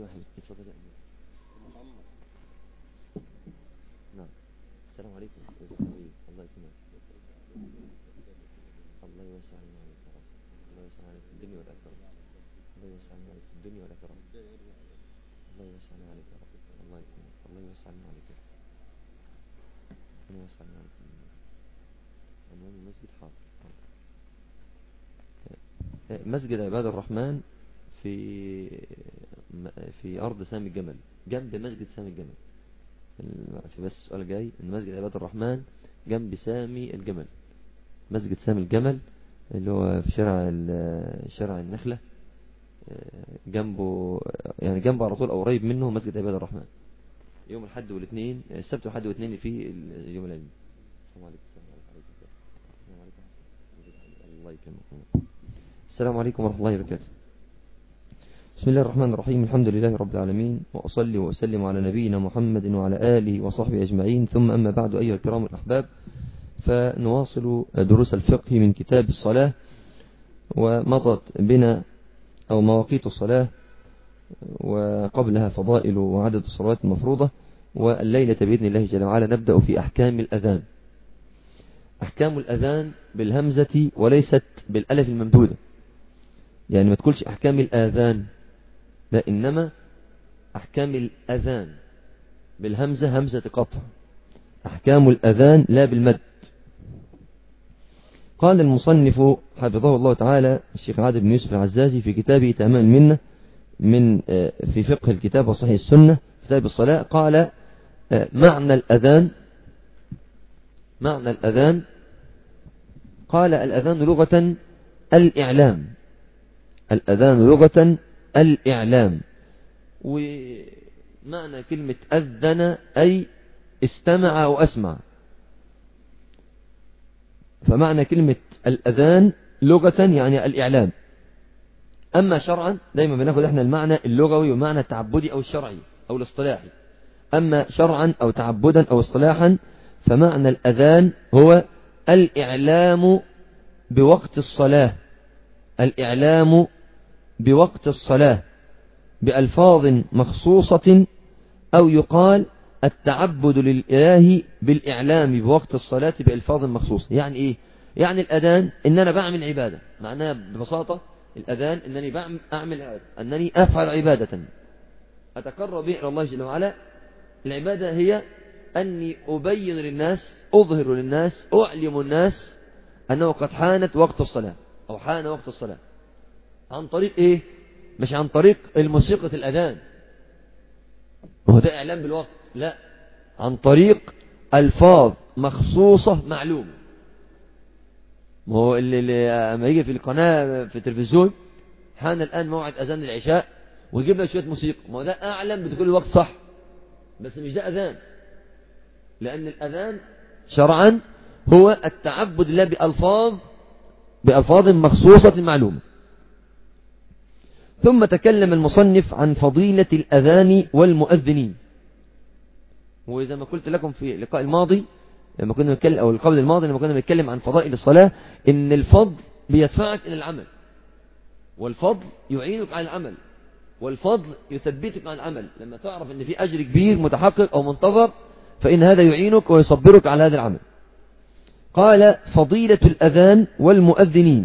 ايوه حبيبي اتفضل يا امير محمد نعم السلام عليكم يا أستاذ حبيبي الله يكرمك الله يوسع علينا عليك يا رب الله يوسع عليك في الدنيا والاخره الله يوسع علينا عليك في الدنيا والاخره الله يوسع علينا عليك يا رب الله يكرمك الله يوسع علينا عليك يا رب ربنا يوسع علينا عليك عنوان المسجد حاضر حاضر. آه، مسجد عباد الرحمن في في أرض سامي الجمل جنب مسجد سامي الجمل الم- في بس السؤال جاي إن مسجد عباد الرحمن جنب سامي الجمل مسجد سامي الجمل اللي هو في شارع ال- شارع النخلة آه، جنبه يعني جنبه على طول أو قريب منه مسجد عباد الرحمن يوم الحد والاثنين السبت والحد والاثنين في اليوم العلمي السلام عليكم السلام عليكم السلام عليكم الله يكرمكم السلام عليكم ورحمة الله وبركاته بسم الله الرحمن الرحيم الحمد لله رب العالمين وأصلي وأسلم على نبينا محمد وعلى آله وصحبه أجمعين ثم أما بعد أيها الكرام الأحباب فنواصل دروس الفقه من كتاب الصلاة ومضت بنا أو مواقيت الصلاة وقبلها فضائل وعدد الصلوات المفروضة والليلة بإذن الله جل وعلا نبدأ في أحكام الأذان أحكام الأذان بالهمزة وليست بالألف الممدودة يعني ما تقولش أحكام الآذان لا إنما أحكام الأذان بالهمزة همزة قطع أحكام الأذان لا بالمد قال المصنف حفظه الله تعالى الشيخ عادل بن يوسف العزازي في كتابه تمام المنة من آه، في فقه الكتاب وصحيح السنة كتاب الصلاة قال آه، معنى الأذان معنى الأذان قال الأذان لغة الإعلام الأذان لغة الإعلام ومعنى كلمة أذن أي استمع أو أسمع فمعنى كلمة الأذان لغة يعني الإعلام أما شرعا دايما بناخد احنا المعنى اللغوي والمعنى التعبدي أو الشرعي أو الاصطلاحي أما شرعا أو تعبدا أو اصطلاحا فمعنى الأذان هو الإعلام بوقت الصلاة الإعلام بوقت الصلاة بألفاظ مخصوصة أو يقال التعبد للإله بالإعلام بوقت الصلاة بألفاظ مخصوصة يعني إيه؟ يعني الأذان إن أنا بعمل عبادة معناها ببساطة الأذان إنني بعمل أعمل عبادة أنني أفعل عبادة أتقرب به إلى الله جل وعلا العبادة هي أني أبين للناس أظهر للناس أعلم الناس أنه قد حانت وقت الصلاة أو حان وقت الصلاة عن طريق إيه مش عن طريق الموسيقى الأذان وهو ده إعلام بالوقت لا عن طريق ألفاظ مخصوصة معلومة ما هو اللي, اللي أما يجي في القناة في التلفزيون حان الآن موعد أذان العشاء ويجيب لك شوية موسيقى ما هو ده أعلم بدخول الوقت صح بس مش ده أذان لأن الأذان شرعا هو التعبد لله بألفاظ بألفاظ مخصوصة معلومة ثم تكلم المصنف عن فضيلة الأذان والمؤذنين وإذا ما قلت لكم في اللقاء الماضي لما كنا نتكلم أو القبل الماضي لما كنا نتكلم عن فضائل الصلاة إن الفضل بيدفعك إلى العمل والفضل يعينك على العمل والفضل يثبتك على العمل لما تعرف إن في أجر كبير متحقق أو منتظر فإن هذا يعينك ويصبرك على هذا العمل قال فضيلة الأذان والمؤذنين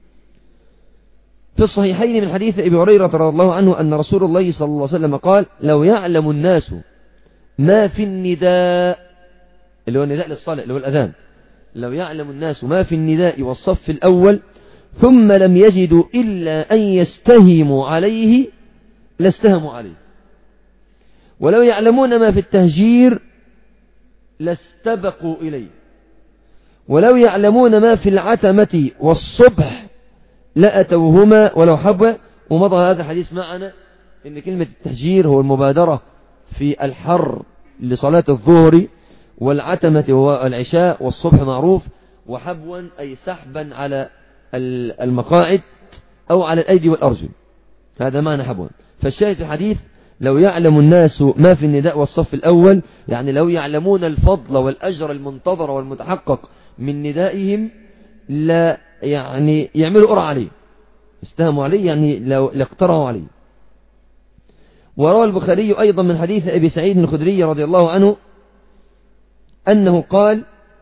في الصحيحين من حديث أبي هريرة رضي الله عنه أن رسول الله صلى الله عليه وسلم قال لو يعلم الناس ما في النداء اللي هو النداء للصلاة اللي هو الأذان لو يعلم الناس ما في النداء والصف الأول ثم لم يجدوا إلا أن يستهموا عليه لاستهموا عليه ولو يعلمون ما في التهجير لاستبقوا إليه ولو يعلمون ما في العتمة والصبح لأتوهما ولو حبوا ومضى هذا الحديث معنا إن كلمة التهجير هو المبادرة في الحر لصلاة الظهر والعتمة هو العشاء والصبح معروف وحبوا أي سحبا على المقاعد أو على الأيدي والأرجل هذا معنى حبوا فالشاهد في الحديث لو يعلم الناس ما في النداء والصف الأول يعني لو يعلمون الفضل والأجر المنتظر والمتحقق من ندائهم لا يعني يعملوا قرعة عليه استهموا عليه يعني لو لاقترعوا عليه وروى البخاري أيضا من حديث أبي سعيد الخدري رضي الله عنه أنه قال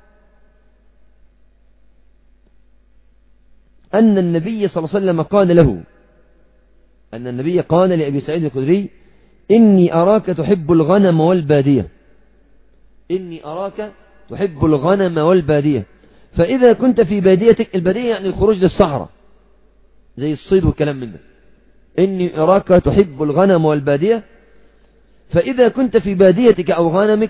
أن النبي صلى الله عليه وسلم قال له أن النبي قال لأبي سعيد الخدري إني أراك تحب الغنم والبادية إني أراك تحب الغنم والبادية فإذا كنت في باديتك البادية يعني الخروج للصحراء زي الصيد والكلام من ده إني أراك تحب الغنم والبادية فإذا كنت في باديتك أو غنمك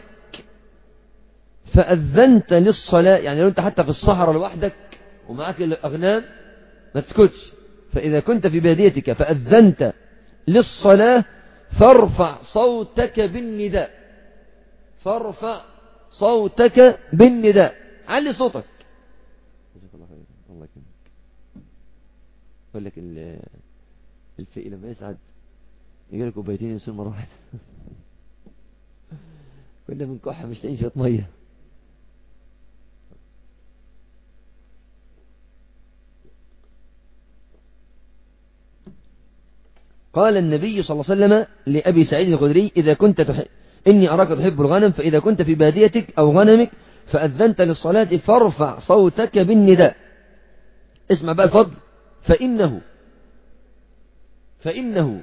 فأذنت للصلاة يعني لو أنت حتى في الصحراء لوحدك ومعك الأغنام ما تسكتش فإذا كنت في باديتك فأذنت للصلاة فارفع صوتك بالنداء فارفع صوتك بالنداء علي صوتك الله يكرمك يقول لك الفئي لما يسعد يجي لك كوبايتين ينسون مرة واحدة كنا من كحة مش لاقيين شوية مية قال النبي صلى الله عليه وسلم لأبي سعيد الخدري إذا كنت تحب إني أراك تحب الغنم فإذا كنت في باديتك أو غنمك فأذنت للصلاة فارفع صوتك بالنداء اسمع بقى الفضل فإنه فإنه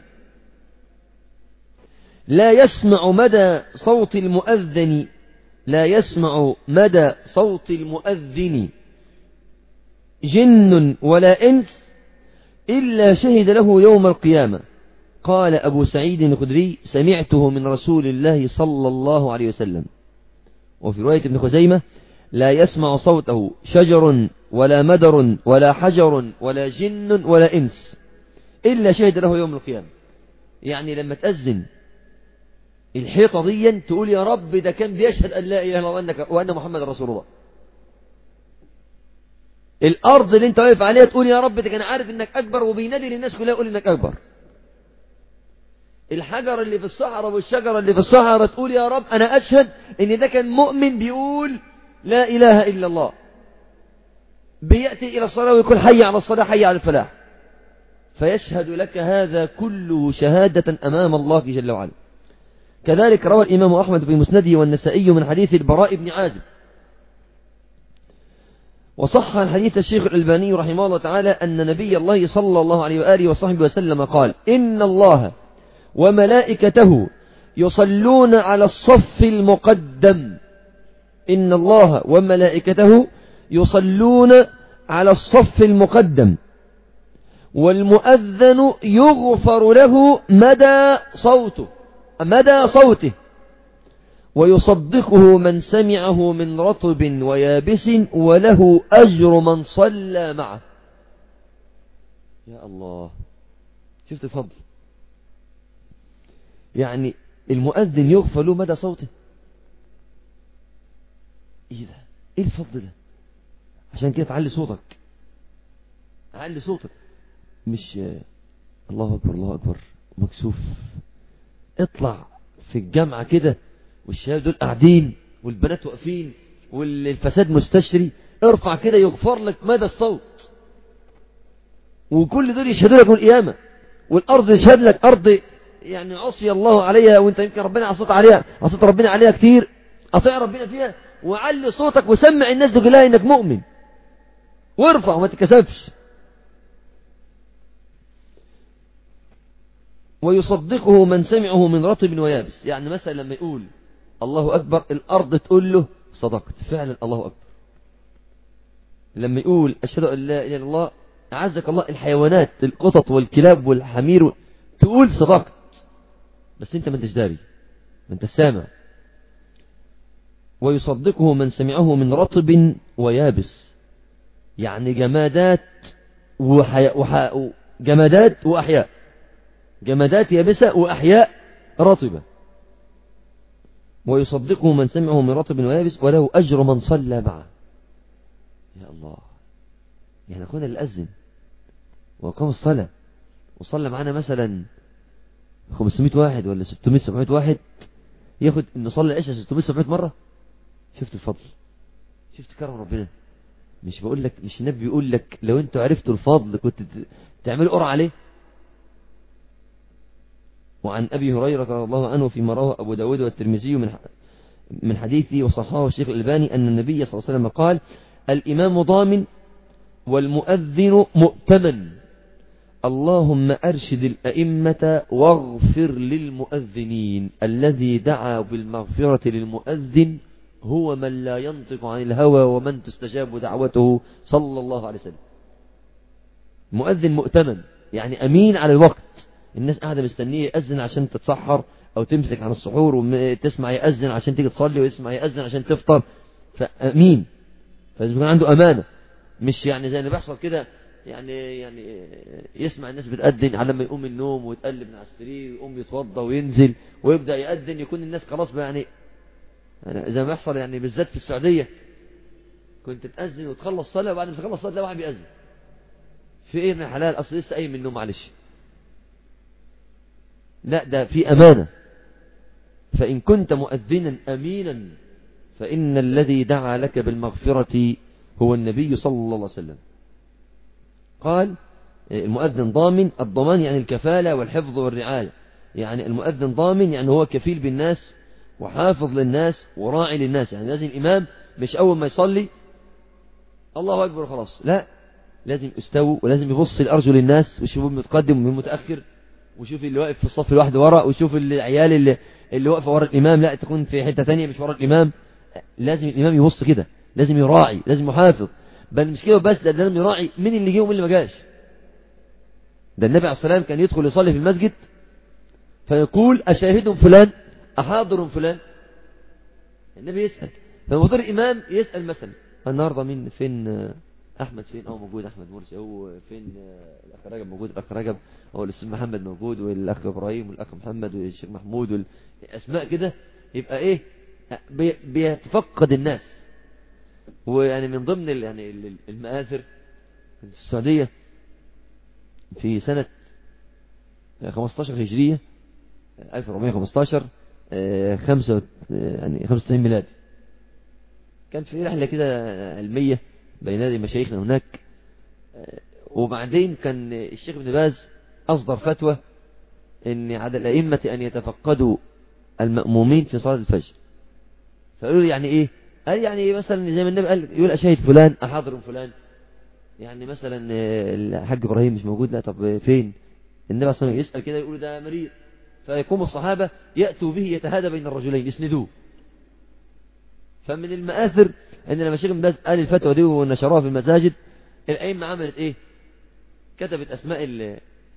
لا يسمع مدى صوت المؤذن لا يسمع مدى صوت المؤذن جن ولا إنس إلا شهد له يوم القيامة قال أبو سعيد الخدري سمعته من رسول الله صلى الله عليه وسلم وفي رواية ابن خزيمة لا يسمع صوته شجر ولا مدر ولا حجر ولا جن ولا إنس إلا شهد له يوم القيامة يعني لما تأذن الحيطة دي تقول يا رب ده كان بيشهد أن لا إله إلا الله وأن محمد رسول الله الأرض اللي انت واقف عليها تقول يا رب ده كان عارف انك أكبر وبينادي للناس كلها يقول انك أكبر الحجر اللي في الصحراء والشجرة اللي في الصحراء تقول يا رب أنا أشهد إن ده كان مؤمن بيقول لا إله إلا الله بيأتي إلى الصلاة ويقول حي على الصلاة حي على الفلاح فيشهد لك هذا كله شهادة أمام الله جل وعلا كذلك روى الإمام أحمد في مسنده والنسائي من حديث البراء بن عازب وصح الحديث الشيخ الألباني رحمه الله تعالى أن نبي الله صلى الله عليه وآله وصحبه وسلم قال إن الله وملائكته يصلون على الصف المقدم إن الله وملائكته يصلون على الصف المقدم والمؤذن يغفر له مدى صوته مدى صوته ويصدقه من سمعه من رطب ويابس وله أجر من صلى معه يا الله شفت الفضل يعني المؤذن يغفر له مدى صوته ايه ده ايه الفضل ده عشان كده تعلي صوتك علي صوتك مش الله اكبر الله اكبر مكسوف اطلع في الجامعة كده والشباب دول قاعدين والبنات واقفين والفساد مستشري ارفع كده يغفر لك مدى الصوت وكل دول يشهدوا لك القيامة والأرض يشهد لك أرض يعني عصي الله عليها وانت يمكن ربنا عصيت عليها عصيت ربنا عليها كتير اطيع ربنا فيها وعلي صوتك وسمع الناس دي كلها انك مؤمن وارفع وما تكسفش ويصدقه من سمعه من رطب ويابس يعني مثلا لما يقول الله أكبر الأرض تقول له صدقت فعلا الله أكبر لما يقول أشهد أن لا إله إلا الله أعزك الله الحيوانات القطط والكلاب والحمير تقول صدقت بس انت ما انتش داري ما انت سامع ويصدقه من سمعه من رطب ويابس يعني جمادات وحياء وح... جمادات وأحياء جمادات يابسة وأحياء رطبة ويصدقه من سمعه من رطب ويابس وله أجر من صلى معه يا الله يعني أخونا الأذن وقام الصلاة وصلى معنا مثلا 500 واحد ولا 600 700 واحد ياخد انه صلى العشاء 600 700 مرة شفت الفضل شفت كرم ربنا مش بقول لك مش النبي بيقول لك لو انتوا عرفتوا الفضل كنت تعملوا قرعة عليه وعن أبي هريرة رضي الله عنه فيما رواه أبو داود والترمذي من من حديثه وصححه الشيخ الألباني أن النبي صلى الله عليه وسلم قال الإمام ضامن والمؤذن مؤتمن اللهم أرشد الأئمة واغفر للمؤذنين الذي دعا بالمغفرة للمؤذن هو من لا ينطق عن الهوى ومن تستجاب دعوته صلى الله عليه وسلم مؤذن مؤتمن يعني أمين على الوقت الناس قاعدة مستنية يأذن عشان تتسحر أو تمسك عن السحور وتسمع يأذن عشان تيجي تصلي ويسمع يأذن عشان تفطر فأمين فلازم يكون عنده أمانة مش يعني زي اللي بيحصل كده يعني يعني يسمع الناس بتأذن على ما يقوم من النوم ويتقلب من على السرير ويقوم يتوضى وينزل ويبدأ يأذن يكون الناس خلاص يعني يعني زي ما يحصل يعني بالذات في السعودية كنت تأذن وتخلص صلاة وبعد ما تخلص صلاة تلاقي واحد بيأذن في ايه من الحلال اصل لسه قايم من النوم معلش لا ده في أمانة فإن كنت مؤذنا أمينا فإن الذي دعا لك بالمغفرة هو النبي صلى الله عليه وسلم قال المؤذن ضامن الضمان يعني الكفالة والحفظ والرعاية يعني المؤذن ضامن يعني هو كفيل بالناس وحافظ للناس وراعي للناس يعني لازم الإمام مش أول ما يصلي الله أكبر خلاص لا لازم يستوي ولازم يبص الأرجل للناس ويشوف المتقدم ومن المتأخر ويشوف اللي واقف في الصف الواحد ورا ويشوف العيال اللي اللي واقفه ورا الإمام لا تكون في حتة تانية مش ورا الإمام لازم الإمام يبص كده لازم يراعي لازم يحافظ بل مش كده بس ده لازم يراعي مين اللي جه ومين اللي ما جاش ده النبي عليه الصلاة والسلام كان يدخل يصلي في المسجد فيقول أشاهد فلان أحاضر فلان النبي يسأل فالمفروض الإمام يسأل مثلا النهاردة مين فين أحمد فين أو موجود أحمد مرسي أو فين الأخ رجب موجود الأخ رجب أو الأستاذ محمد موجود والأخ إبراهيم والأخ محمد والشيخ محمود والأسماء كده يبقى إيه بيتفقد الناس ويعني من ضمن يعني المآثر في السعودية في سنة 15 هجرية 1415 خمسة يعني 95 ميلادي كان في رحلة كده علمية بين يدي مشايخنا هناك وبعدين كان الشيخ ابن باز أصدر فتوى ان على الأئمة أن يتفقدوا المأمومين في صلاة الفجر فقالوا يعني إيه قال يعني مثلا زي ما النبي قال يقول أشاهد فلان أحاضر فلان يعني مثلا الحاج إبراهيم مش موجود لا طب فين النبي صلى الله عليه وسلم يسأل كده يقول ده مريض فيقوم الصحابة يأتوا به يتهادى بين الرجلين يسندوه فمن المآثر ان لما شيخ بن قال الفتوى دي ونشروها في المساجد الأئمة عملت ايه كتبت اسماء اللي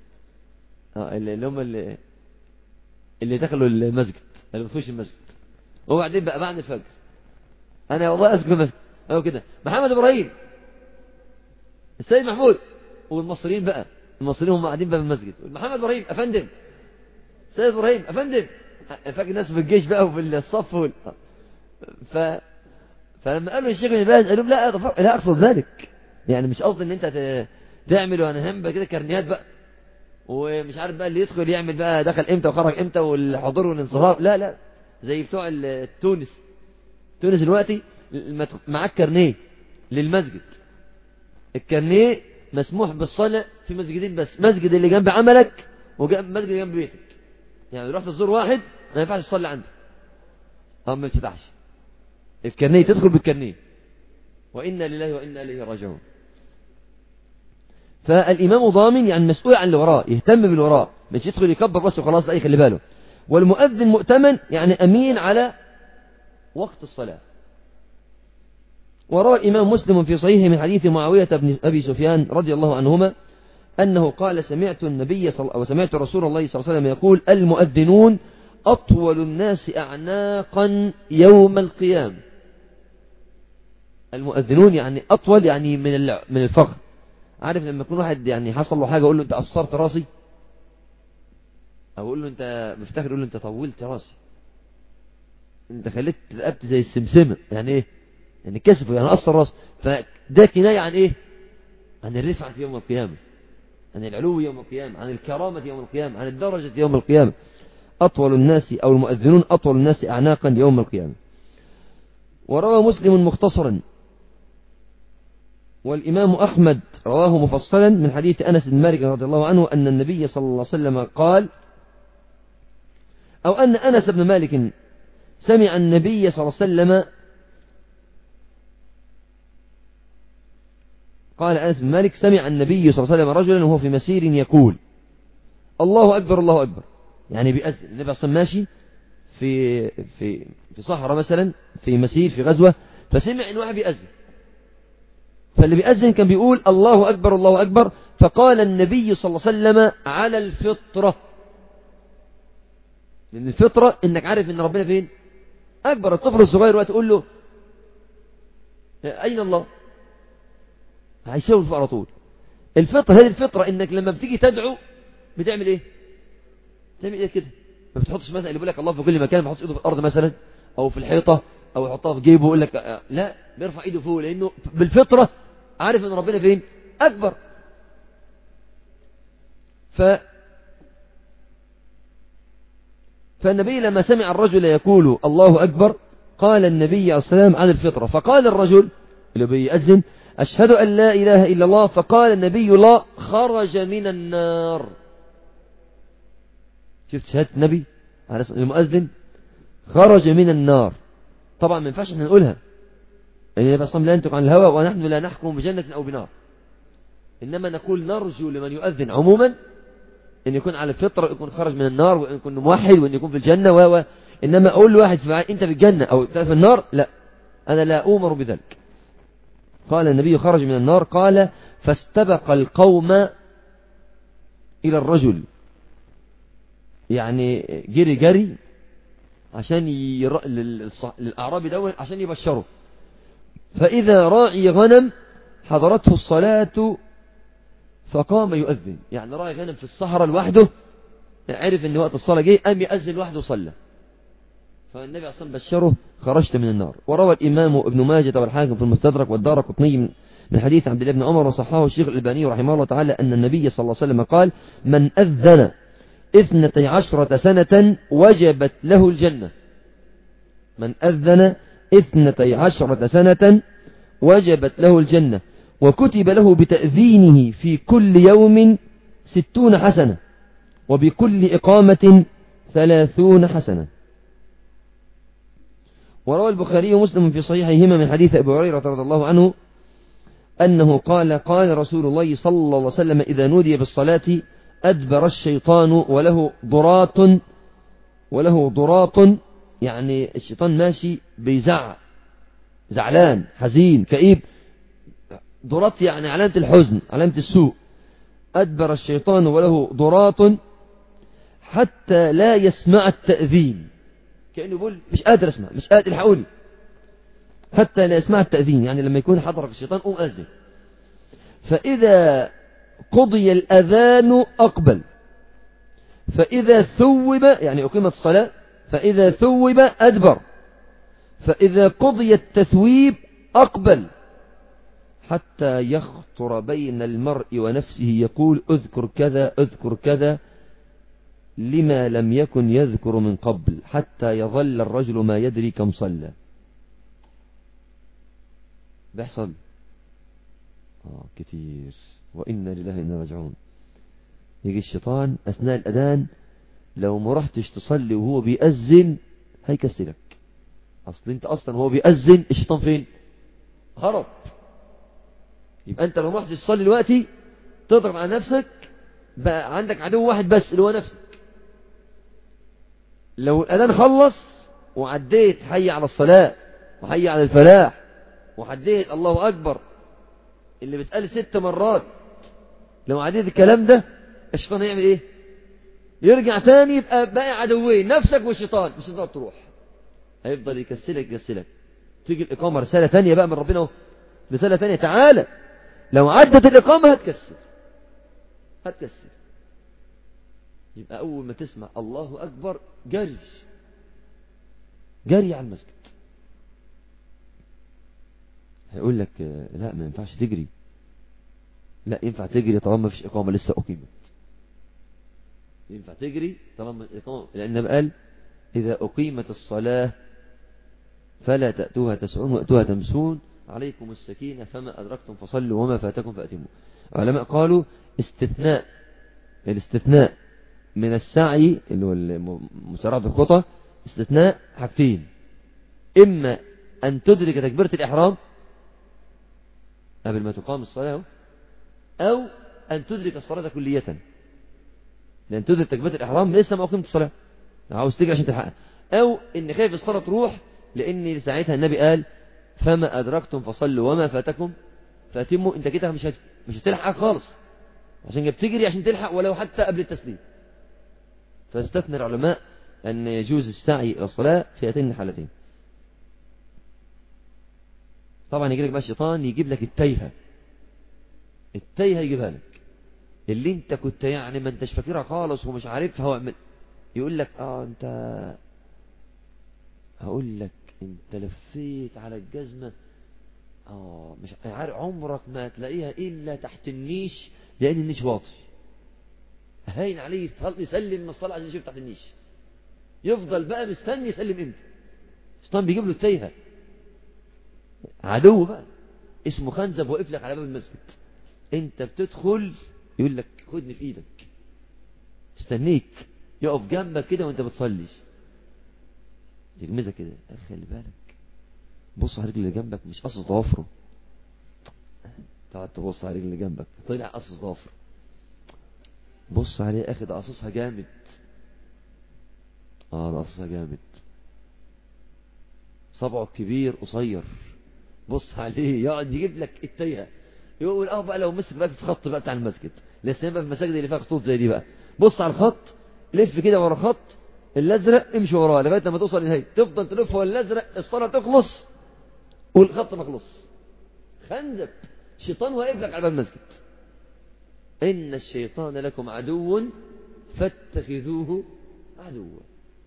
اللي هم اللي, اللي دخلوا المسجد اللي بتخش المسجد وبعدين بقى بعد الفجر انا والله اذكر المسجد او كده محمد ابراهيم السيد محمود والمصريين بقى المصريين هم قاعدين بقى في المسجد محمد ابراهيم افندم سيد ابراهيم افندم فاكر ناس في الجيش بقى وفي الصف وال... ف فلما قالوا الشيخ ابن باز قالوا لا لا اقصد ذلك يعني مش قصدي ان انت ت... تعمل وانا هم كده كرنيات بقى ومش عارف بقى اللي يدخل يعمل بقى دخل امتى وخرج امتى والحضور والانصراف لا لا زي بتوع تونس تونس دلوقتي معاك كارنيه للمسجد الكارنيه مسموح بالصلاة في مسجدين بس مسجد اللي جنب عملك وجنب مسجد اللي جنب بيتك يعني رحت تزور واحد ما ينفعش تصلي عنده أو ما يفتحش الكرنيه تدخل بالكرنيه وإنا لله وإنا إليه راجعون فالإمام ضامن يعني مسؤول عن اللي وراه يهتم باللي وراه مش يدخل يكبر بس وخلاص لا يخلي باله والمؤذن مؤتمن يعني أمين على وقت الصلاة وروى الإمام مسلم في صحيحه من حديث معاوية بن أبي سفيان رضي الله عنهما أنه قال سمعت النبي صلى أو سمعت رسول الله صلى الله عليه وسلم يقول المؤذنون أطول الناس أعناقا يوم القيامة المؤذنون يعني أطول يعني من من الفخذ عارف لما يكون واحد يعني حصل له حاجة أقول له أنت قصرت راسي أو أقول له أنت مفتخر أقول له أنت طولت راسي أنت خليت رقبتي زي السمسمة يعني إيه يعني كسفه يعني قصر راسه فده كناية عن إيه عن الرفعة في يوم القيامة عن العلو يوم القيامة عن الكرامة يوم القيامة عن الدرجة يوم القيامة أطول الناس أو المؤذنون أطول الناس أعناقا يوم القيامة وروى مسلم مختصرا والإمام أحمد رواه مفصلا من حديث أنس بن مالك رضي الله عنه أن النبي صلى الله عليه وسلم قال أو أن أنس بن مالك سمع النبي صلى الله عليه وسلم قال أنس بن مالك سمع النبي صلى الله عليه وسلم رجلا وهو في مسير يقول الله أكبر الله أكبر يعني بيأذن النبي أصلا ماشي في في في صحراء مثلا في مسير في غزوة فسمع إن واحد بيأذن فاللي بيأذن كان بيقول الله أكبر الله أكبر فقال النبي صلى الله عليه وسلم على الفطرة لأن الفطرة إنك عارف إن ربنا فين أكبر الطفل الصغير وتقول له أين الله هيشاور فوق على طول الفطرة هذه الفطرة إنك لما بتيجي تدعو بتعمل إيه تعمل إيه كده ما بتحطش مثلا اللي بيقول لك الله في كل مكان ما بيحطش إيده في الأرض مثلا أو في الحيطة أو يحطها في جيبه ويقول لك لا بيرفع إيده فوق لأنه بالفطرة عارف إن ربنا فين أكبر ف فالنبي لما سمع الرجل يقول الله أكبر قال النبي عليه السلام عن الفطرة فقال الرجل اللي بيأذن أشهد أن لا إله إلا الله فقال النبي لا خرج من النار شفت شهادة النبي على المؤذن خرج من النار طبعا ما ينفعش احنا نقولها يعني النبي صلى لا ينطق عن الهوى ونحن لا نحكم بجنة أو بنار إنما نقول نرجو لمن يؤذن عموما أن يكون على الفطرة يكون خرج من النار وأن يكون موحد وأن يكون في الجنة و إنما أقول لواحد في أنت في الجنة أو في النار لا أنا لا أؤمر بذلك قال النبي خرج من النار قال فاستبق القوم إلى الرجل يعني جري جري عشان ير... للأعرابي دون عشان يبشره فإذا راعي غنم حضرته الصلاة فقام يؤذن يعني راعي غنم في الصحراء لوحده عرف ان وقت الصلاة جه قام يأذن لوحده وصلى فالنبي اصلا بشره خرجت من النار وروى الإمام ابن ماجه والحاكم في المستدرك والدار قطني من حديث عبد الله بن عمر وصححه الشيخ الألباني رحمه الله تعالى أن النبي صلى الله عليه وسلم قال من أذن اثنتي عشرة سنة وجبت له الجنة من أذن اثنتي عشرة سنة وجبت له الجنة وكتب له بتأذينه في كل يوم ستون حسنة وبكل إقامة ثلاثون حسنة وروى البخاري ومسلم في صحيحهما من حديث أبي هريرة رضي الله عنه أنه قال قال رسول الله صلى الله عليه وسلم إذا نودي بالصلاة أدبر الشيطان وله ضراط وله ضراط يعني الشيطان ماشي بيزعق زعلان حزين كئيب ضراط يعني علامة الحزن علامة السوء أدبر الشيطان وله ضراط حتى لا يسمع التأذين كأنه يقول مش قادر أسمع مش قادر الحقوني حتى لا يسمع التأذين يعني لما يكون حضر في الشيطان قوم أذن فإذا قضي الأذان أقبل فإذا ثوب يعني أقيمت الصلاة فإذا ثوب أدبر فإذا قضي التثويب أقبل حتى يخطر بين المرء ونفسه يقول اذكر كذا اذكر كذا لما لم يكن يذكر من قبل حتى يظل الرجل ما يدري كم صلى بيحصل آه كتير وإنا لله إنا راجعون يجي الشيطان أثناء الأذان لو ما رحتش تصلي وهو بيأذن هيكسلك أصل أنت أصلا وهو بيأذن الشيطان فين هرب يبقى أنت لو ما رحتش تصلي دلوقتي تضغط على نفسك بقى عندك عدو واحد بس اللي هو نفسك لو الأذان خلص وعديت حي على الصلاة وحي على الفلاح وعديت الله أكبر اللي بتقال ست مرات لو عديت الكلام ده الشيطان هيعمل ايه يرجع تاني يبقى باقي عدوين نفسك والشيطان مش هتقدر تروح هيفضل يكسلك يكسلك تيجي الإقامة رسالة تانية بقى من ربنا رسالة تانية تعالى لو عدت الإقامة هتكسر هتكسر يبقى أول ما تسمع الله أكبر جري جري على المسجد هيقول لك لا ما ينفعش تجري لا ينفع تجري طالما ما فيش إقامة لسه أقيمت ينفع تجري طالما الإقامة لأن قال إذا أقيمت الصلاة فلا تأتوها تسعون وأتوها تمسون عليكم السكينة فما أدركتم فصلوا وما فاتكم فأتموا علماء قالوا استثناء الاستثناء من السعي اللي هو مسارعة الخطى استثناء حاجتين إما أن تدرك تكبيرة الإحرام قبل ما تقام الصلاة أو أن تدرك الصلاة كلية لأن تدرك تكبيرة الإحرام لسه ما أقيمت الصلاة عاوز تيجي عشان تلحقها أو إن خايف الصلاة تروح لأن ساعتها النبي قال فما أدركتم فصلوا وما فاتكم فأتموا أنت كده مش مش هتلحق خالص عشان كده بتجري عشان تلحق ولو حتى قبل التسليم فاستثنى العلماء أن يجوز السعي إلى الصلاة في هاتين الحالتين طبعا يجي لك بقى الشيطان يجيب لك التايهة التايهة يجيبها لك اللي انت كنت يعني ما انتش فاكرها خالص ومش عارفها واعمل يقول لك اه انت هقول لك انت لفيت على الجزمة اه مش عارف عمرك ما تلاقيها الا تحت النيش لان النيش واطي هاين عليه يسلم من الصلاة عشان يشوف تحت النيش يفضل بقى مستني يسلم امتى الشيطان بيجيب له التايهة عدو بقى اسمه خنزب واقف لك على باب المسجد انت بتدخل يقول لك خدني في ايدك استنيك يقف جنبك كده وانت بتصلي يجمزك كده خلي بالك بص على الرجل اللي جنبك مش قصص ضوافره تقعد تبص على الرجل اللي جنبك طلع قصص ضوافره بص عليه اخد قصصها جامد اه ده قصصها جامد صبعه كبير قصير بص عليه يقعد يجيب لك التايهه يقول اه بقى لو مسك بقى في خط بقى بتاع المسجد لسه بقى في المساجد اللي فيها خطوط زي دي بقى بص على الخط لف كده ورا خط الازرق امشي وراه لغايه لما توصل للنهايه تفضل تلف ورا الازرق الصلاه تخلص والخط ما خلص خنزب شيطان واقف لك على باب المسجد ان الشيطان لكم عدو فاتخذوه عدوا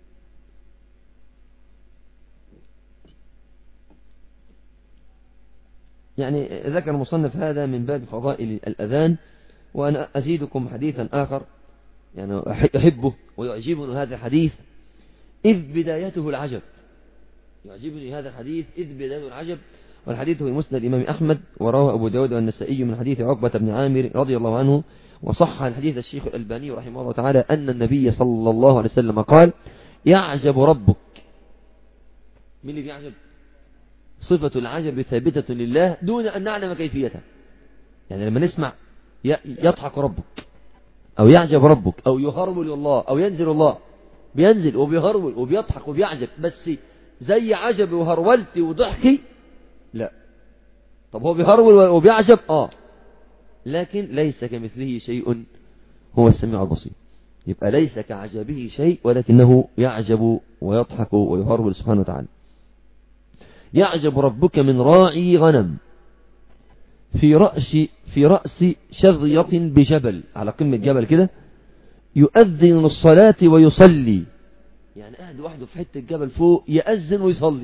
يعني ذكر المصنف هذا من باب فضائل الأذان وأنا أزيدكم حديثا آخر يعني أحبه ويعجبني هذا الحديث إذ بدايته العجب يعجبني هذا الحديث إذ بدايته العجب والحديث في مسند الإمام أحمد وروى أبو داود والنسائي من حديث عقبة بن عامر رضي الله عنه وصح الحديث الشيخ الألباني رحمه الله تعالى أن النبي صلى الله عليه وسلم قال يعجب ربك من اللي بيعجب صفة العجب ثابتة لله دون أن نعلم كيفيتها يعني لما نسمع يضحك ربك أو يعجب ربك أو يهرول الله أو ينزل الله بينزل وبيهرول وبيضحك وبيعجب بس زي عجب وهرولتي وضحكي لا طب هو بيهرول وبيعجب آه لكن ليس كمثله شيء هو السميع البصير يبقى ليس كعجبه شيء ولكنه يعجب ويضحك ويهرول سبحانه وتعالى يعجب ربك من راعي غنم في رأس في رأس شظية بجبل على قمة جبل كده يؤذن للصلاة ويصلي يعني قاعد وحده في حتة الجبل فوق يأذن ويصلي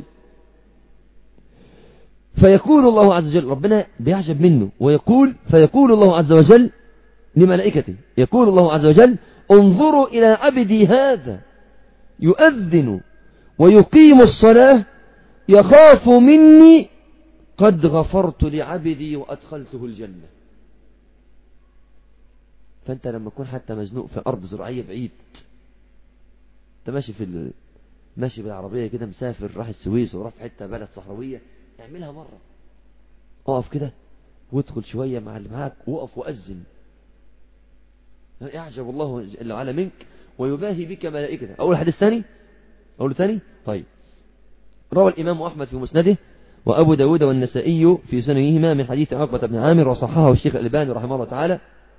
فيقول الله عز وجل ربنا بيعجب منه ويقول فيقول الله عز وجل لملائكته يقول الله عز وجل انظروا إلى عبدي هذا يؤذن ويقيم الصلاة يخاف مني قد غفرت لعبدي وأدخلته الجنة فأنت لما تكون حتى مزنوق في أرض زراعية بعيد أنت ماشي في ال... ماشي بالعربية كده مسافر راح السويس وراح في حتة بلد صحراوية اعملها مرة اقف كده وادخل شوية مع اللي معاك وقف وأذن يعجب الله جل وعلا منك ويباهي بك ملائكته أقول حديث ثاني أقول ثاني طيب روى الإمام أحمد في مسنده وأبو داود والنسائي في سننهما من حديث عقبة بن عامر وصححه الشيخ الألباني رحمه الله تعالى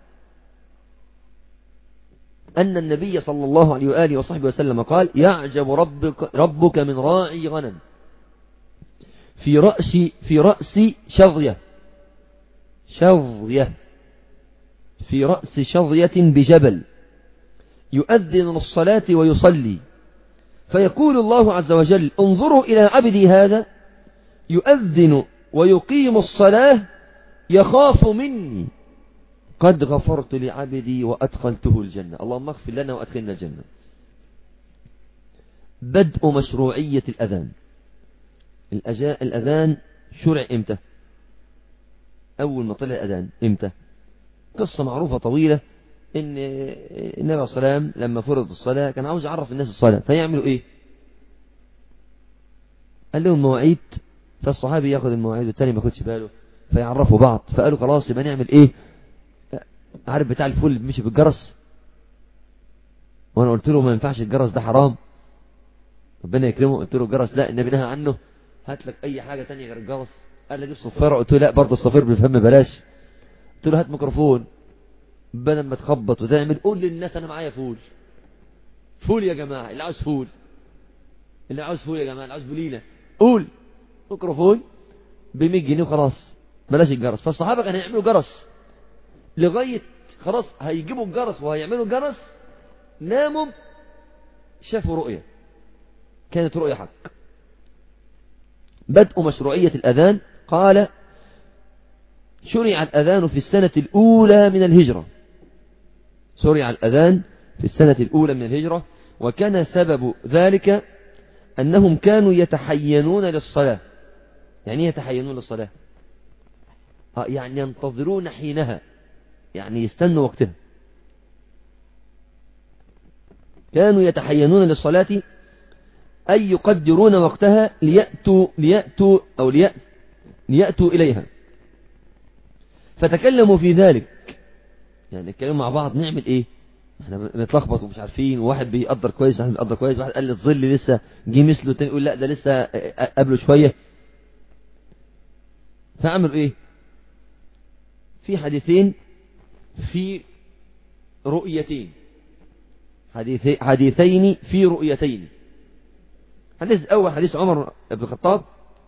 أن النبي صلى الله عليه وآله وصحبه وسلم قال يعجب ربك, ربك من راعي غنم في رأس في رأس شظية شظية في رأس شظية بجبل يؤذن الصلاة ويصلي فيقول الله عز وجل انظروا إلى عبدي هذا يؤذن ويقيم الصلاة يخاف مني قد غفرت لعبدي وأدخلته الجنة اللهم اغفر لنا وأدخلنا الجنة بدء مشروعية الأذان الأذان شرع إمتى أول ما طلع الأذان إمتى قصة معروفة طويلة ان النبي عليه الصلاة والسلام لما فرض الصلاة كان عاوز يعرف الناس الصلاة فيعملوا ايه قال لهم مواعيد فالصحابي ياخد المواعيد والتاني ما ياخدش باله فيعرفوا بعض فقالوا خلاص يبقى نعمل ايه عارف بتاع الفول اللي بيمشي بالجرس وانا قلت له ما ينفعش الجرس ده حرام ربنا يكرمه قلت له الجرس لا النبي نهى عنه هات لك اي حاجه تانية غير الجرس قال لي جيب صفاره قلت له لا برضه الصفير بالفم بلاش قلت له هات ميكروفون بدل ما تخبط وتعمل قول للناس انا معايا فول فول يا جماعه اللي عاوز فول اللي عاوز فول يا جماعه اللي عاوز بليله قول ميكروفون ب 100 جنيه وخلاص بلاش الجرس فالصحابه كانوا يعملوا جرس لغايه خلاص هيجيبوا الجرس وهيعملوا جرس ناموا شافوا رؤيه كانت رؤيه حق بدء مشروعيه الاذان قال شرع الأذان في السنة الأولى من الهجرة شرع الأذان في السنة الأولى من الهجرة وكان سبب ذلك أنهم كانوا يتحينون للصلاة يعني يتحينون للصلاة يعني ينتظرون حينها يعني يستنوا وقتها كانوا يتحينون للصلاة أي يقدرون وقتها ليأتوا ليأتوا أو ليأتوا, ليأتوا إليها فتكلموا في ذلك يعني نتكلموا مع بعض نعمل ايه احنا بنتلخبط ومش عارفين وواحد بيقدر كويس واحد بيقدر كويس واحد قال لي الظل لسه جه مثله تاني يقول لا ده لسه قبله شويه فاعمل ايه في حديثين في رؤيتين حديثي حديثين في رؤيتين حديث اول حديث عمر بن الخطاب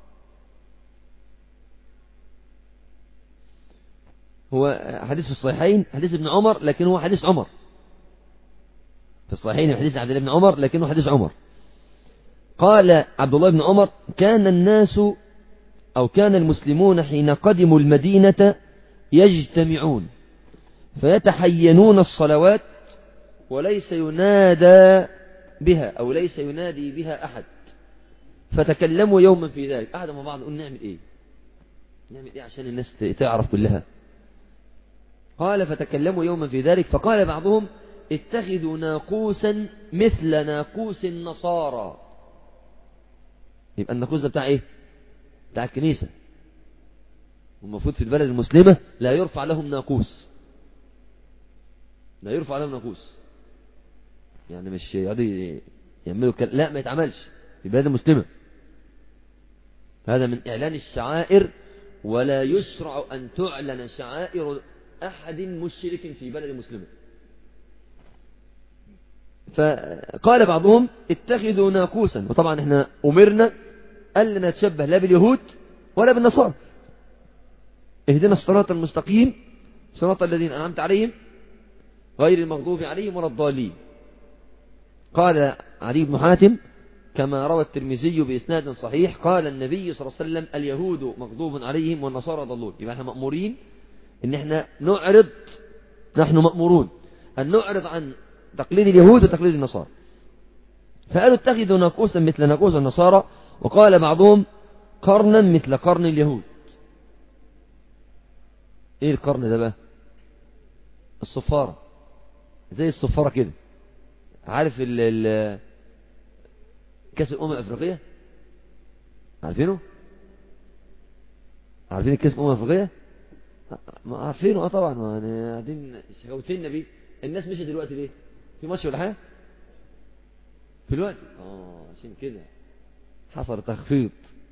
هو حديث في الصحيحين حديث ابن عمر لكن هو حديث عمر في الصحيحين حديث عبد الله بن عمر لكنه حديث عمر قال عبد الله بن عمر كان الناس أو كان المسلمون حين قدموا المدينة يجتمعون فيتحينون الصلوات وليس ينادى بها أو ليس ينادي بها أحد فتكلموا يوما في ذلك قعدوا مع بعض قلنا نعمل إيه نعمل إيه عشان الناس تعرف كلها قال فتكلموا يوما في ذلك فقال بعضهم اتخذوا ناقوسا مثل ناقوس النصارى يبقى الناقوس ده بتاع ايه بتاع الكنيسة والمفروض في البلد المسلمة لا يرفع لهم ناقوس لا يرفع لهم ناقوس يعني مش يقعدوا يعملوا كل... لا ما يتعملش في البلد المسلمة هذا من إعلان الشعائر ولا يشرع أن تعلن شعائر أحد مشرك في بلد مسلم فقال بعضهم اتخذوا ناقوسا وطبعا احنا أمرنا ألا نتشبه لا باليهود ولا بالنصارى اهدنا الصراط المستقيم صراط الذين أنعمت عليهم غير المغضوب عليهم ولا الضالين قال علي بن حاتم كما روى الترمذي بإسناد صحيح قال النبي صلى الله عليه وسلم اليهود مغضوب عليهم والنصارى ضلون يبقى احنا مأمورين ان احنا نعرض نحن مأمورون ان نعرض عن تقليد اليهود وتقليد النصارى فقالوا اتخذوا ناقوسا مثل ناقوس النصارى وقال بعضهم قرنا مثل قرن اليهود ايه القرن ده بقى الصفارة زي الصفارة كده عارف ال ال كاس الأمم الأفريقية عارفينه عارفين الكاس الأمم الأفريقية ما عارفينه اه طبعا ما يعني قاعدين شغوتين بيه الناس مشي دلوقتي ليه في ماتش ولا حاجه في الوقت اه عشان كده حصل تخفيض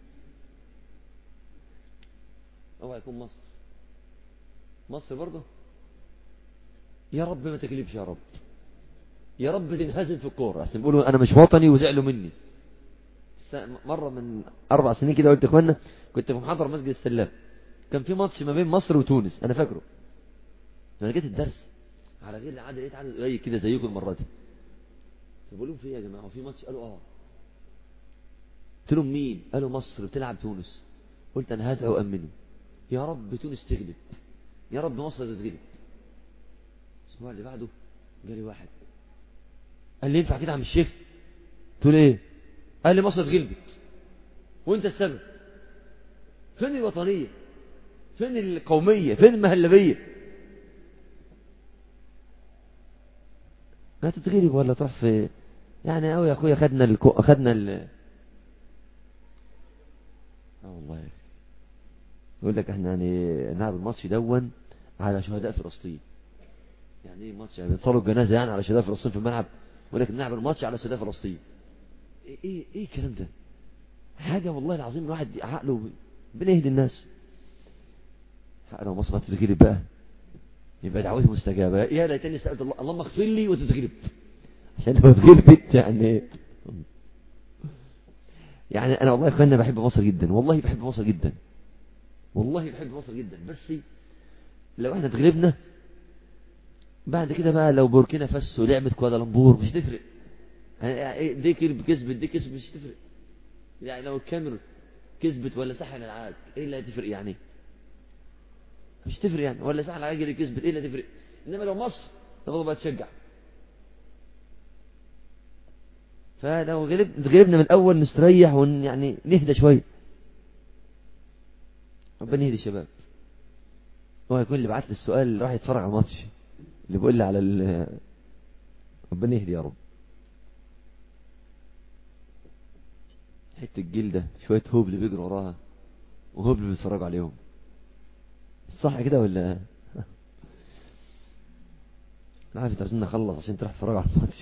اوعى يكون مصر مصر برضه يا رب ما تغلبش يا رب يا رب تنهزم في الكوره عشان بيقولوا انا مش وطني وزعلوا مني مره من اربع سنين كده قلت اخوانا كنت في محاضره مسجد السلام كان في ماتش ما بين مصر وتونس انا فاكره انا جيت الدرس على غير العاده لقيت عدد قليل كده زيكم المره دي فبقول لهم في يا جماعه وفي ماتش قالوا اه قلت لهم مين قالوا مصر بتلعب تونس قلت انا هدعو امنه يا رب تونس تغلب يا رب مصر تتغلب الاسبوع اللي بعده جالي واحد قال لي ينفع كده عم الشيخ قلت له ايه قال لي مصر اتغلبت وانت السبب فين الوطنيه فين القومية فين المهلبية ما تتغلب ولا تروح في يعني أو يا أخويا خدنا الكو... خدنا ال اه والله يقول لك احنا يعني نلعب الماتش دون على شهداء فلسطين يعني ايه ماتش يعني بيطلعوا الجنازه يعني على شهداء فلسطين في الملعب يقول لك نلعب الماتش على شهداء فلسطين ايه ايه ايه الكلام ده حاجه والله العظيم الواحد عقله بنهدي الناس لو مصر ما تتغلب بقى يبقى دعوتي مستجابة يا ليتني سألت الله اللهم اغفر لي وتتغلب عشان لو اتغلبت يعني يعني انا والله يا اخوانا بحب مصر جدا والله بحب مصر جدا والله بحب مصر جدا بس لو احنا اتغلبنا بعد كده بقى لو بوركينا فاسو لعبت كوادالمبور مش تفرق يعني دي كسبت دي كسبت مش تفرق يعني لو الكاميرون كسبت ولا ساحل العاج ايه اللي هتفرق يعني مش تفرق يعني ولا ساحل العاج اللي كسبت ايه اللي هتفرق انما لو مصر تفضل بقى تشجع فلو غلب غلبنا من الاول نستريح ون يعني نهدى شويه ربنا يهدي الشباب هو يكون اللي بعت لي السؤال اللي راح يتفرج على الماتش اللي بيقول لي على ال ربنا يهدي يا رب حته الجلده شويه هوبل بيجروا وراها وهوبل بيتفرجوا عليهم صح كده ولا انا عارف انت عايزين نخلص عشان تروح تتفرج على الماتش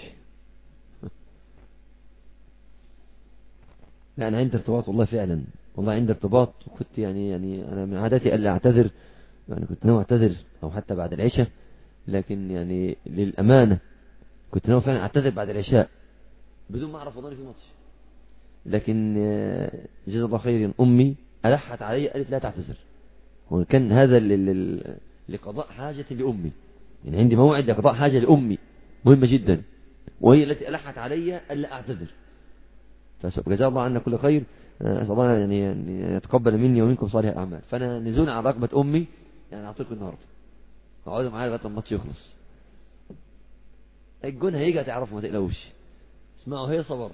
لا انا عندي ارتباط والله فعلا والله عندي ارتباط وكنت يعني يعني انا من عاداتي الا اعتذر يعني كنت ناوي اعتذر او حتى بعد العشاء لكن يعني للامانه كنت ناوي فعلا اعتذر بعد العشاء بدون ما اعرف وضعي في ماتش لكن جزا الله خير امي الحت علي قالت لا تعتذر وكان هذا لقضاء حاجه لامي يعني عندي موعد لقضاء حاجه لامي مهمه جدا وهي التي الحت علي الا اعتذر فجزا الله عنا كل خير أسأل الله يعني يتقبل مني ومنكم صالح الأعمال فأنا نزول على رقبة أمي يعني أعطيكم النهاردة اقعدوا معايا لغاية الماتش يخلص الجون هيجي هتعرفوا ما تقلقوش اسمعوا هي صبر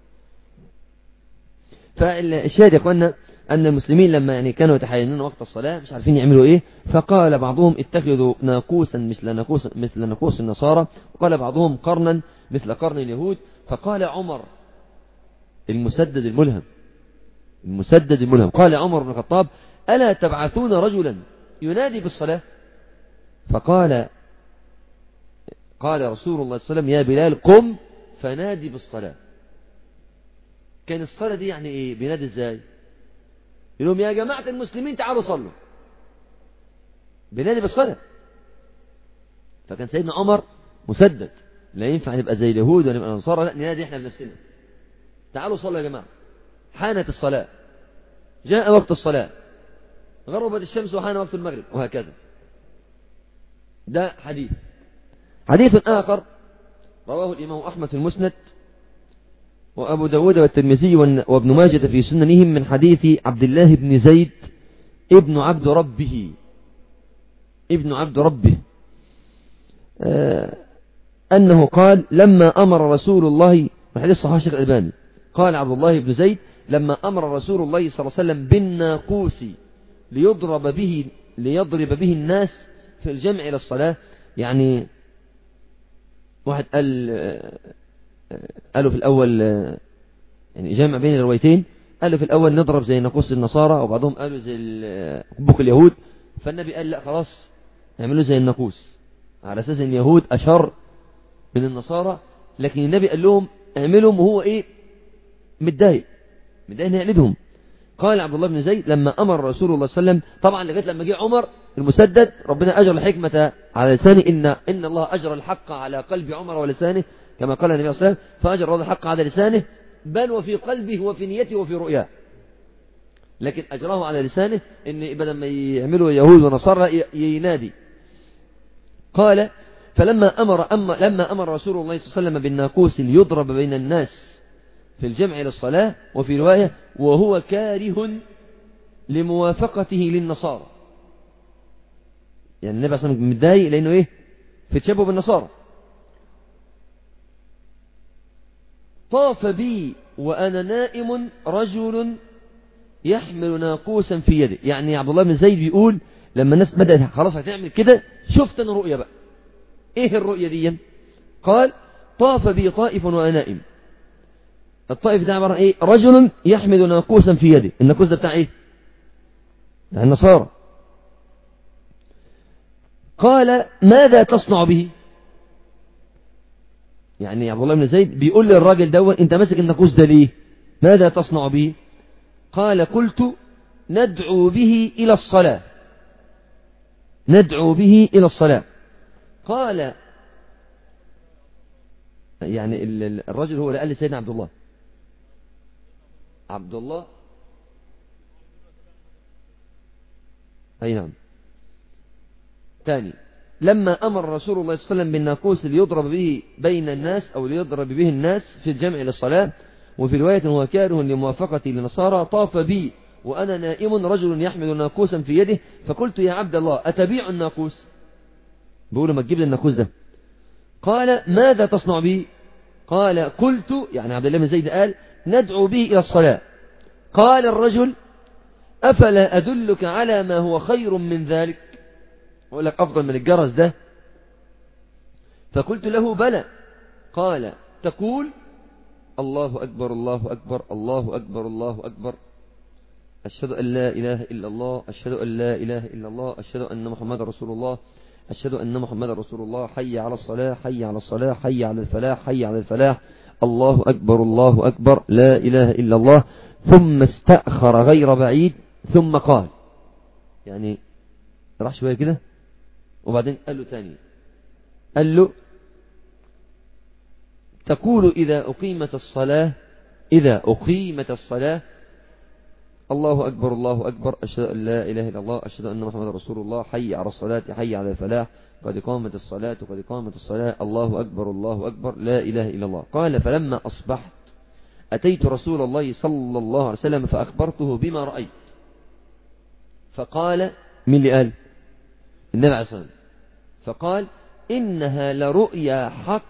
فالشاهد يا اخوانا أن المسلمين لما يعني كانوا يتحينون وقت الصلاة مش عارفين يعملوا إيه فقال بعضهم اتخذوا ناقوسا مثل ناقوس مثل ناقوس النصارى وقال بعضهم قرنا مثل قرن اليهود فقال عمر المسدد الملهم المسدد الملهم قال عمر بن الخطاب ألا تبعثون رجلا ينادي بالصلاة فقال قال رسول الله صلى الله عليه وسلم يا بلال قم فنادي بالصلاة كان الصلاة دي يعني ايه بينادي ازاي يقول لهم يا جماعة المسلمين تعالوا صلوا بينادي بالصلاة فكان سيدنا عمر مسدد لا ينفع نبقى زي اليهود ولا نبقى نصارى لا ننادي احنا بنفسنا تعالوا صلوا يا جماعة حانت الصلاة جاء وقت الصلاة غربت الشمس وحان وقت المغرب وهكذا ده حديث حديث آخر رواه الإمام أحمد في المسند وأبو داود والترمذي وابن ماجة في سننهم من حديث عبد الله بن زيد ابن عبد ربه ابن عبد ربه آه أنه قال لما أمر رسول الله الحديث صحيح الشيخ الألباني قال عبد الله بن زيد لما أمر رسول الله صلى الله عليه وسلم بالناقوس ليضرب به ليضرب به الناس في الجمع إلى الصلاة يعني واحد قال قالوا في الأول يعني جمع بين الروايتين قالوا في الأول نضرب زي ناقوس النصارى وبعضهم قالوا زي بوك اليهود فالنبي قال لا خلاص اعملوا زي الناقوس على أساس ان اليهود أشر من النصارى لكن النبي قال لهم اعملهم وهو ايه متضايق متضايق يقلدهم قال عبد الله بن زيد لما امر رسول الله صلى الله عليه وسلم طبعا لغايه لما جه عمر المسدد ربنا اجر الحكمه على لسانه ان ان الله اجر الحق على قلب عمر ولسانه كما قال النبي صلى الله عليه وسلم فاجر الله الحق على لسانه بل وفي قلبه وفي نيته وفي رؤياه لكن اجراه على لسانه ان بدل ما يعملوا يهود ونصارى ينادي قال فلما امر أما لما امر رسول الله صلى الله عليه وسلم بالناقوس ليضرب بين الناس في الجمع للصلاة وفي رواية وهو كاره لموافقته للنصارى يعني النبي صلى الله عليه وسلم متضايق لأنه إيه في تشبه بالنصارى طاف بي وأنا نائم رجل يحمل ناقوسا في يده يعني عبد الله بن زيد بيقول لما الناس بدأت خلاص هتعمل كده شفت أنا رؤية بقى إيه الرؤية دي قال طاف بي طائف وأنا نائم الطائف ده عبارة ايه رجل يحمل ناقوسا في يده الناقوس ده بتاع ايه بتاع النصارى قال ماذا تصنع به يعني عبد الله بن زيد بيقول للراجل دون انت ماسك الناقوس ده ليه ماذا تصنع به قال قلت ندعو به إلى الصلاة ندعو به إلى الصلاة قال يعني الرجل هو اللي قال لسيدنا عبد الله عبد الله أي نعم ثاني لما أمر رسول الله صلى الله عليه وسلم بالناقوس ليضرب به بين الناس أو ليضرب به الناس في الجمع للصلاة وفي رواية هو كاره لموافقتي لنصارى طاف بي وأنا نائم رجل يحمل ناقوسا في يده فقلت يا عبد الله أتبيع الناقوس بقول ما تجيب لي الناقوس ده قال ماذا تصنع به قال قلت يعني عبد الله بن زيد قال ندعو به إلى الصلاة قال الرجل أفلا أدلك على ما هو خير من ذلك أقول لك أفضل من الجرس ده فقلت له بلى قال تقول الله أكبر الله أكبر الله أكبر الله أكبر أشهد أن لا إله إلا الله أشهد أن لا إله إلا الله أشهد أن محمد رسول الله أشهد أن محمد رسول الله حي على الصلاة حي على الصلاة حي على الفلاح حي على الفلاح الله أكبر الله أكبر لا إله إلا الله ثم استأخر غير بعيد ثم قال يعني راح شوية كده وبعدين قال له ثاني قال له تقول إذا أقيمت الصلاة إذا أقيمت الصلاة الله أكبر الله أكبر أشهد أن لا إله إلا الله أشهد أن محمد رسول الله حي على الصلاة حي على الفلاح قد قامت الصلاة قد قامت الصلاة الله أكبر الله أكبر لا إله إلا الله قال فلما أصبحت أتيت رسول الله صلى الله عليه وسلم فأخبرته بما رأيت فقال من اللي قال النبي عليه الصلاة والسلام فقال إنها لرؤيا حق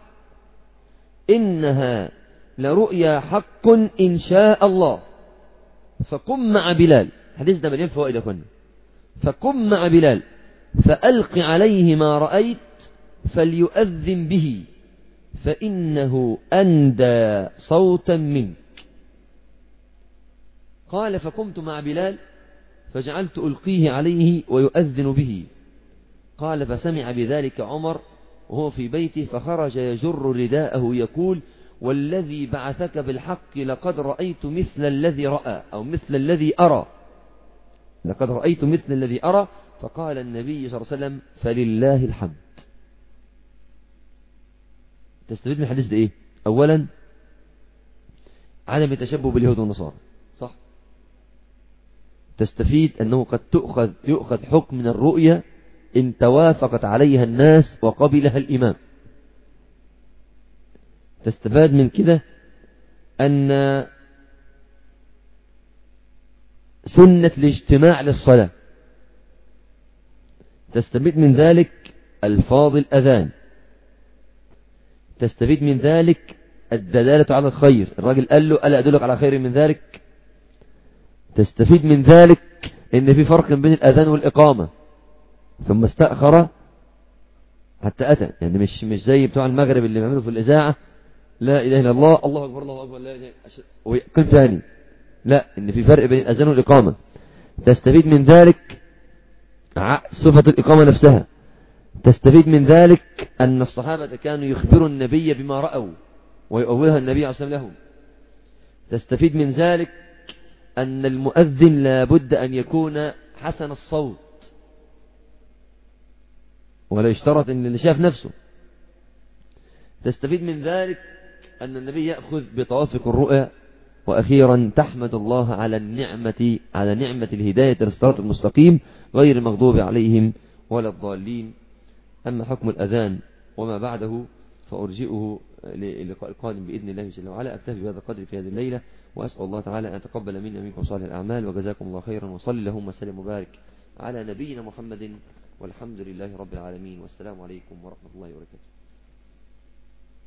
إنها لرؤيا حق إن شاء الله فقم مع بلال حديث ده مليان فوائد كنا فقم مع بلال فألق عليه ما رأيت فليؤذن به فإنه أندى صوتا منك قال فقمت مع بلال فجعلت ألقيه عليه ويؤذن به قال فسمع بذلك عمر وهو في بيته فخرج يجر رداءه يقول والذي بعثك بالحق لقد رأيت مثل الذي رأى أو مثل الذي أرى لقد رأيت مثل الذي أرى فقال النبي صلى الله عليه وسلم فلله الحمد تستفيد من الحديث ده إيه أولا عدم التشبه باليهود والنصارى صح تستفيد أنه قد تؤخذ يؤخذ حكم من الرؤية إن توافقت عليها الناس وقبلها الإمام تستفاد من كده أن سنة الاجتماع للصلاة تستفيد من ذلك الفاظ الأذان تستفيد من ذلك الدلالة على الخير الراجل قال له ألا أدلك على خير من ذلك تستفيد من ذلك ان في فرق بين الأذان والإقامة ثم استأخر حتى أتى يعني مش مش زي بتوع المغرب اللي بيعملوا في الإذاعة لا إله إلا الله الله أكبر الله أكبر لا إله ويقول ثاني لا إن في فرق بين الأذان والإقامة تستفيد من ذلك صفة الإقامة نفسها تستفيد من ذلك أن الصحابة كانوا يخبروا النبي بما رأوا ويؤولها النبي عليه الصلاة لهم تستفيد من ذلك أن المؤذن لا بد أن يكون حسن الصوت ولا يشترط أن اللي شاف نفسه تستفيد من ذلك أن النبي يأخذ بتوافق الرؤى وأخيرا تحمد الله على النعمة على نعمة الهداية للصراط المستقيم غير المغضوب عليهم ولا الضالين أما حكم الأذان وما بعده فأرجئه للقاء القادم بإذن الله جل وعلا أكتفي بهذا القدر في هذه الليلة وأسأل الله تعالى أن يتقبل منا منكم صالح الأعمال وجزاكم الله خيرا وصلي اللهم وسلم وبارك على نبينا محمد والحمد لله رب العالمين والسلام عليكم ورحمة الله وبركاته